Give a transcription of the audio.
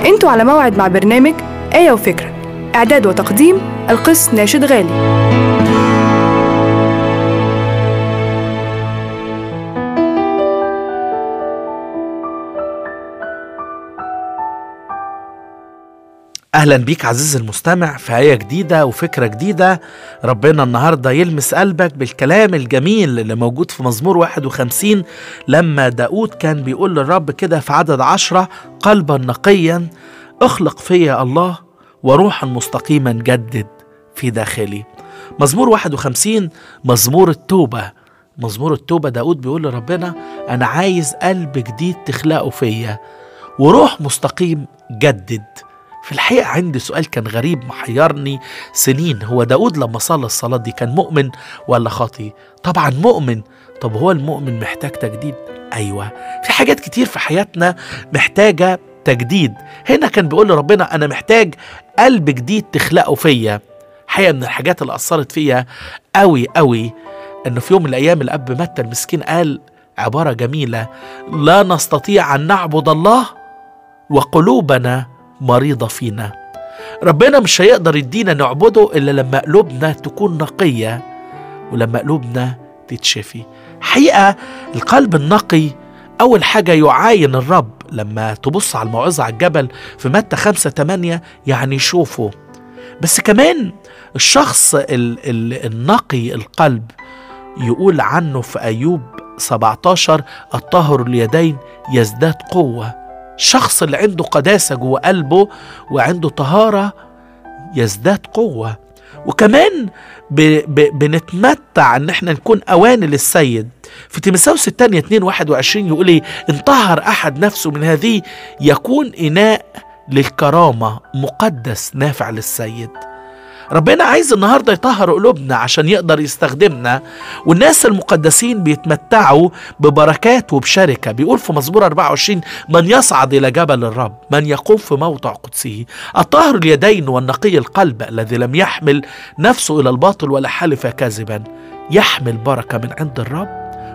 انتوا على موعد مع برنامج آية وفكرة إعداد وتقديم القس ناشد غالي اهلا بيك عزيزي المستمع في آية جديدة وفكرة جديدة ربنا النهاردة يلمس قلبك بالكلام الجميل اللي موجود في مزمور 51 لما داود كان بيقول للرب كده في عدد عشرة قلبا نقيا اخلق فيا الله وروحا مستقيما جدد في داخلي مزمور 51 مزمور التوبة مزمور التوبة داود بيقول لربنا أنا عايز قلب جديد تخلقه فيا وروح مستقيم جدد في الحقيقة عندي سؤال كان غريب محيرني سنين هو داود لما صلى الصلاة دي كان مؤمن ولا خاطي طبعا مؤمن طب هو المؤمن محتاج تجديد أيوة في حاجات كتير في حياتنا محتاجة تجديد هنا كان بيقول لربنا أنا محتاج قلب جديد تخلقه فيا حقيقة من الحاجات اللي أثرت فيا قوي قوي إنه في يوم من الأيام الأب متى المسكين قال عبارة جميلة لا نستطيع أن نعبد الله وقلوبنا مريضة فينا ربنا مش هيقدر يدينا نعبده إلا لما قلوبنا تكون نقية ولما قلوبنا تتشفي حقيقة القلب النقي أول حاجة يعاين الرب لما تبص على الموعظة على الجبل في متى خمسة تمانية يعني يشوفه بس كمان الشخص ال ال النقي القلب يقول عنه في أيوب 17 الطاهر اليدين يزداد قوه الشخص اللي عنده قداسة جوه قلبه وعنده طهارة يزداد قوة وكمان ب ب بنتمتع ان احنا نكون اواني للسيد في تيمساوس الثانية 2 21 يقول ايه ان طهر احد نفسه من هذه يكون اناء للكرامة مقدس نافع للسيد ربنا عايز النهارده يطهر قلوبنا عشان يقدر يستخدمنا والناس المقدسين بيتمتعوا ببركات وبشركه بيقول في مزمور 24 من يصعد الى جبل الرب من يقوم في موضع قدسه الطاهر اليدين والنقي القلب الذي لم يحمل نفسه الى الباطل ولا حلف كاذبا يحمل بركه من عند الرب